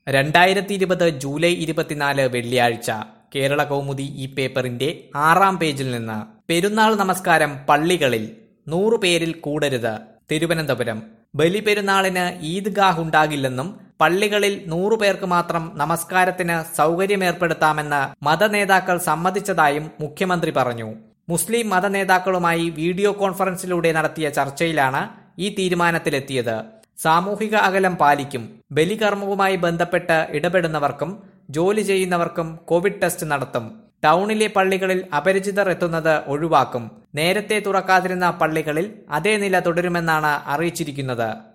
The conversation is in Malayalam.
രണ്ടായിരത്തി ഇരുപത് ജൂലൈ ഇരുപത്തിനാല് വെള്ളിയാഴ്ച കേരള കൗമുദി ഈ പേപ്പറിന്റെ ആറാം പേജിൽ നിന്ന് പെരുന്നാൾ നമസ്കാരം പള്ളികളിൽ നൂറു പേരിൽ കൂടരുത് തിരുവനന്തപുരം ബലിപെരുന്നാളിന് ഈദ്ഗാഹ് ഉണ്ടാകില്ലെന്നും പള്ളികളിൽ നൂറു പേർക്ക് മാത്രം നമസ്കാരത്തിന് സൗകര്യമേർപ്പെടുത്താമെന്ന് മതനേതാക്കൾ സമ്മതിച്ചതായും മുഖ്യമന്ത്രി പറഞ്ഞു മുസ്ലിം മതനേതാക്കളുമായി വീഡിയോ കോൺഫറൻസിലൂടെ നടത്തിയ ചർച്ചയിലാണ് ഈ തീരുമാനത്തിലെത്തിയത് സാമൂഹിക അകലം പാലിക്കും ബലികർമ്മവുമായി ബന്ധപ്പെട്ട് ഇടപെടുന്നവർക്കും ജോലി ചെയ്യുന്നവർക്കും കോവിഡ് ടെസ്റ്റ് നടത്തും ടൗണിലെ പള്ളികളിൽ അപരിചിതർ എത്തുന്നത് ഒഴിവാക്കും നേരത്തെ തുറക്കാതിരുന്ന പള്ളികളിൽ അതേ നില തുടരുമെന്നാണ് അറിയിച്ചിരിക്കുന്നത്